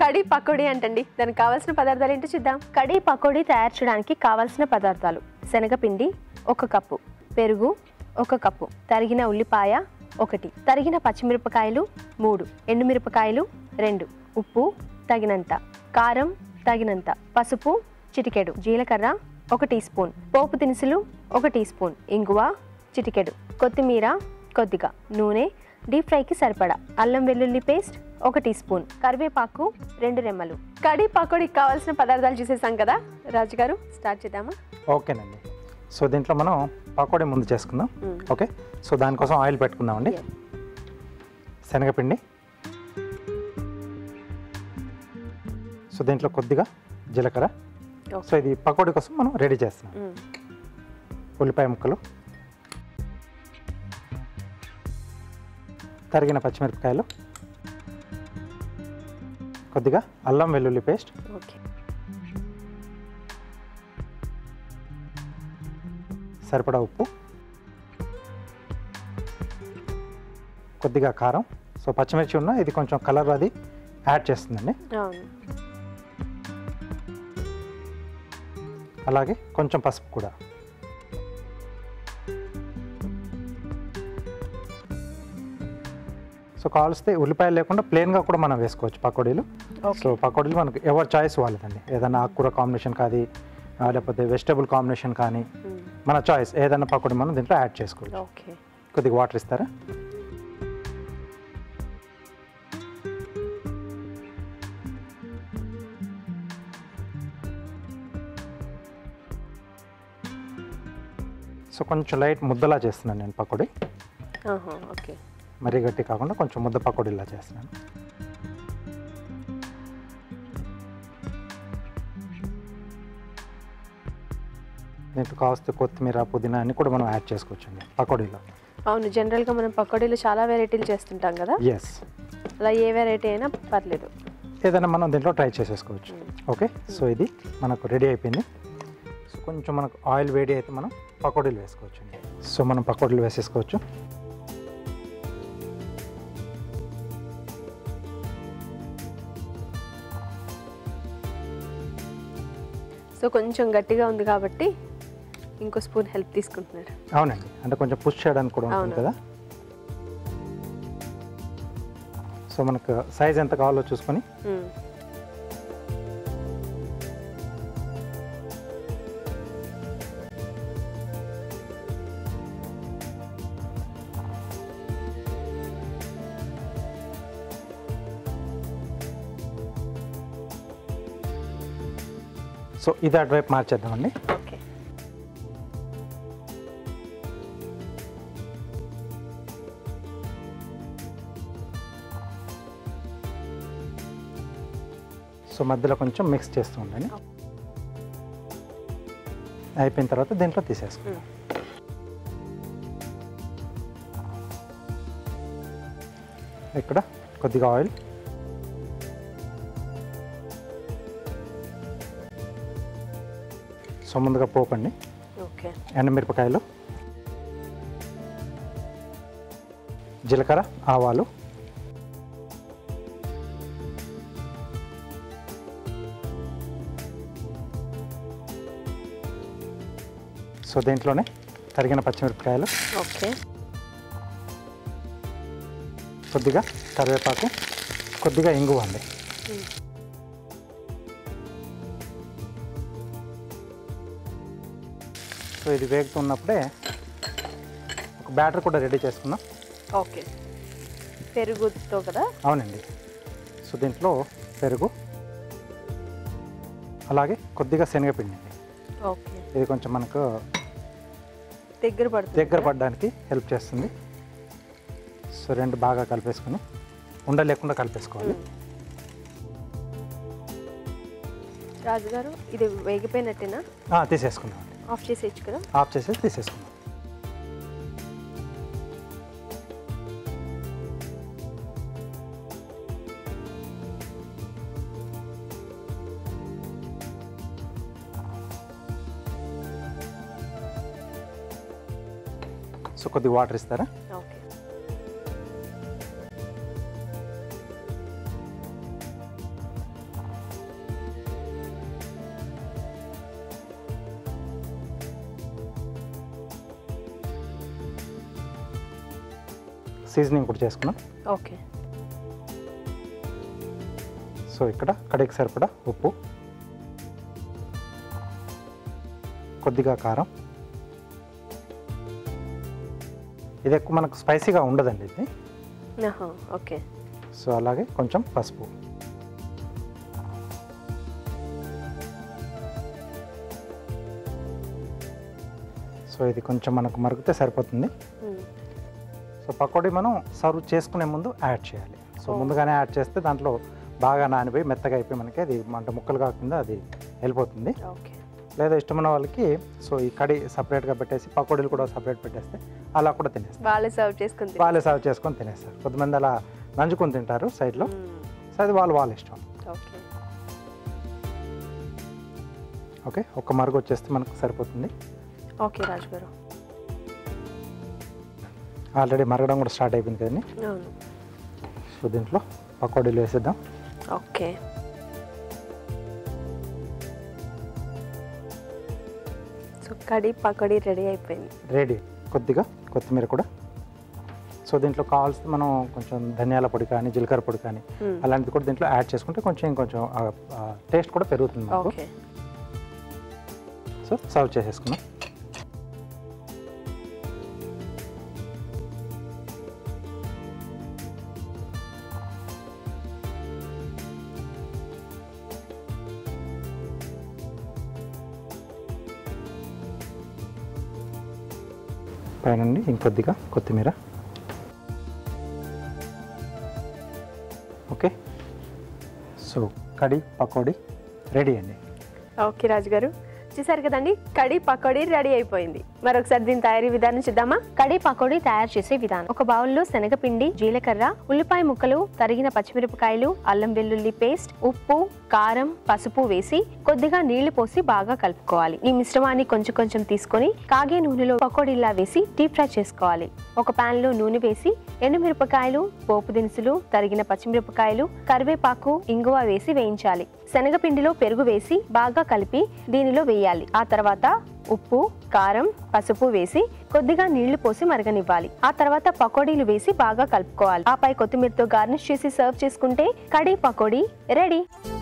కడి పకోడీ అంటండి దానికి కావాల్సిన పదార్థాలు ఏంటో చూద్దాం కడి పకోడీ తయారు చేయడానికి కావాల్సిన పదార్థాలు శనగపిండి ఒక కప్పు పెరుగు ఒక కప్పు తరిగిన ఉల్లిపాయ ఒకటి తరిగిన పచ్చిమిరపకాయలు మూడు ఎండుమిరపకాయలు రెండు ఉప్పు తగినంత కారం తగినంత పసుపు చిటికెడు జీలకర్ర ఒక టీ స్పూన్ పోపు దినుసులు ఒక టీ స్పూన్ ఇంగువ చిటికెడు కొత్తిమీర కొద్దిగా నూనె డీప్ ఫ్రైకి సరిపడా అల్లం వెల్లుల్లి పేస్ట్ ఒక టీ స్పూన్ కరివేపాకు రెండు రెమ్మలు కడి పకోడీకి కావాల్సిన పదార్థాలు చూసేసాం కదా రాజు గారు స్టార్ట్ చేద్దామా ఓకేనండి సో దీంట్లో మనం పకోడీ ముందు చేసుకుందాం ఓకే సో దానికోసం ఆయిల్ పెట్టుకుందామండి Yes. శనగపిండి సో దీంట్లో కొద్దిగా జీలకర్ర Okay. సో ఇది పకోడీ కోసం మనం రెడీ చేస్తున్నాం మ్మ్. ఉల్లిపాయ ముక్కలు తరిగిన పచ్చిమిరపకాయలు కొద్దిగా అల్లం వెల్లుల్లి పేస్ట్ ఓకే సరిపడా ఉప్పు కొద్దిగా కారం సో పచ్చిమిర్చి ఉన్న ఇది కొంచెం కలర్ అది యాడ్ చేస్తుందండి అవును అలాగే కొంచెం పసుపు కూడా సో కావలిస్తే ఉల్లిపాయలు లేకుండా ప్లెయిన్గా కూడా మనం వేసుకోవచ్చు పకోడీలు సో పకోడీలు మనకు ఎవరి చాయిస్ వాళ్ళదండి ఏదైనా ఆకుకూర కాంబినేషన్ కాదు ఆ, లేకపోతే వెజిటేబుల్ కాంబినేషన్ కానీ మ్మ్. మన చాయిస్ ఏదైనా పకోడీ మనం దీంట్లో యాడ్ చేసుకోవచ్చు ఓకే కొద్దిగా వాటర్ ఇస్తారా సో కొంచెం లైట్ ముద్దలా చేస్తున్నాను నేను పకోడీ ఆహా, ఓకే మరీ గట్టి కాకుండా కొంచెం ముద్ద పకోడీలా చేస్తున్నాను దీంట్లో కావస్తే కొత్తిమీర పుదీనా అన్ని కూడా మనం యాడ్ చేసుకోవచ్చండి పకోడీలో అవును జనరల్గా మనం పకోడీలు చాలా వెరైటీలు చేస్తుంటాం కదా ఎస్ అలా ఏ వెరైటీ అయినా పర్లేదు ఏదైనా మనం దీంట్లో ట్రై చేసేసుకోవచ్చు ఓకే సో ఇది మనకు రెడీ అయిపోయింది సో కొంచెం మనకు ఆయిల్ వేడి అయితే మనం పకోడీలు వేసుకోవచ్చు అండి సో మనం పకోడీలు వేసేసుకోవచ్చు సో కొంచెం గట్టిగా ఉంది కాబట్టి ఇంకో స్పూన్ హెల్ప్ తీసుకుంటున్నారు అవునండి అంటే కొంచెం పుష్ చేయడానికి కూడా ఉంటుంది అవును. కదా సో మనకు సైజ్ ఎంత కావాలో చూసుకొని మ్మ్. సో ఇది అటువైపు మార్చేద్దామండి ఓకే సో మధ్యలో కొంచెం మిక్స్ చేస్తూ ఉండండి అయిపోయిన తర్వాత దీంట్లో తీసేసుకుందాం ఇక్కడ కొద్దిగా ఆయిల్ సో ముందుగా పోపండి ఓకే ఎండమిరపకాయలు జీలకర్ర ఆవాలు సో దీంట్లోనే తరిగిన పచ్చిమిరపకాయలు ఓకే కొద్దిగా కరివేపాకు కొద్దిగా ఇంగువ అండి మ్మ్. సో ఇది వేగుతున్నప్పుడే ఒక బ్యాటర్ కూడా రెడీ చేసుకుందాం ఓకే పెరుగుతో కదా అవునండి సో దీంట్లో పెరుగు అలాగే కొద్దిగా శనగపిండి అండి ఓకే ఇది కొంచెం మనకు దగ్గర పడుతుంది దగ్గర పడడానికి హెల్ప్ చేస్తుంది సో రెండు బాగా కలిపేసుకొని ఉండలేకుండా కలిపేసుకోవాలి రాజుగారు ఇది వేగిపోయినట్టేనా ఆ, తీసేసుకుందాం అండి ఆఫ్ చేసేయచ్చు కదా ఆఫ్ చేసేసి తీసేసుకుందాం సో కొద్దిగా వాటర్ ఇస్తారా ఓకే సీజనింగ్ కూడా చేసుకున్నాం ఓకే సో ఇక్కడ కడికి సరిపడా ఉప్పు కొద్దిగా కారం ఇది ఎక్కువ మనకు స్పైసీగా ఉండదండి ఇది ఆహా, ఓకే సో అలాగే కొంచెం పసుపు సో ఇది కొంచెం మనకు మరిగితే సరిపోతుంది మ్మ్. సో పకోడీ మనం సర్వ్ చేసుకునే ముందు యాడ్ చేయాలి సో ముందుగానే యాడ్ చేస్తే దాంట్లో బాగా నానిపోయి మెత్తగా అయిపోయి మనకి అది మంట ముక్కలు కాకుండా అది వెళ్ళిపోతుంది ఓకే లేదా ఇష్టమైన వాళ్ళకి సో ఈ కడి సపరేట్గా పెట్టేసి పకోడీలు కూడా సపరేట్ పెట్టేస్తే అలా కూడా తినేస్తారు వాళ్ళే సర్వ్ చేసుకుంది వాళ్ళే సర్వ్ చేసుకొని తినేస్తారు కొంతమంది అలా నంచుకొని తింటారు సైడ్లో సో అది వాళ్ళు వాళ్ళ ఇష్టం ఓకే ఓకే ఒక్క మరుగు వచ్చేస్తే మనకు సరిపోతుంది ఓకే రాజు గారు ఆల్రెడీ మరగడం కూడా స్టార్ట్ అయిపోయింది కదండి అవును సో దీంట్లో పకోడీలు వేసేద్దాం okay so kadhi pakodi ready అయిపోయింది రెడీ కొద్దిగా కొత్తిమీర కూడా సో దీంట్లో కావాల్సిన మనం కొంచెం ధనియాల పొడి కానీ జీలకర్ర పొడి కానీ మ్మ్. అలాంటిది కూడా దీంట్లో యాడ్ చేసుకుంటే కొంచెం ఇంకొంచెం టేస్ట్ కూడా పెరుగుతుంది మనకు ఓకే సో సర్వ్ చేసేసుకున్నాం పైనండి ఇంకొద్దిగా కొత్తిమీర okay so kadhi pakodi ready అండి ఓకే రాజు గారు చూసారు కదండి కడి పకోడీ రెడీ అయిపోయింది మరొకసారి దీని తయారీ విధానం చూద్దామా కడి పకోడీ తయారు చేసే విధానం ఒక బౌల్లో శనగపిండి జీలకర్ర ఉల్లిపాయ ముక్కలు తరిగిన పచ్చిమిరపకాయలు అల్లం వెల్లుల్లి పేస్ట్ ఉప్పు కారం పసుపు వేసి కొద్దిగా నీళ్లు పోసి బాగా కలుపుకోవాలి ఈ మిశ్రమాన్ని కొంచెం కొంచెం తీసుకొని కాగే నూనెలో పకోడీలా వేసి డీప్ ఫ్రై చేసుకోవాలి ఒక పాన్ లో నూనె వేసి ఎండుమిరపకాయలు పోపు దినుసులు తరిగిన పచ్చిమిరపకాయలు కరివేపాకు ఇంగువ వేసి వేయించాలి శనగపిండిలో పెరుగు వేసి బాగా కలిపి దీనిలో వేయాలి ఆ తర్వాత ఉప్పు కారం పసుపు వేసి కొద్దిగా నీళ్లు పోసి మరగనివ్వాలి ఆ తర్వాత పకోడీలు వేసి బాగా కలుపుకోవాలి ఆపై కొత్తిమీరతో గార్నిష్ చేసి సర్వ్ చేసుకుంటే కడీ పకోడీ రెడీ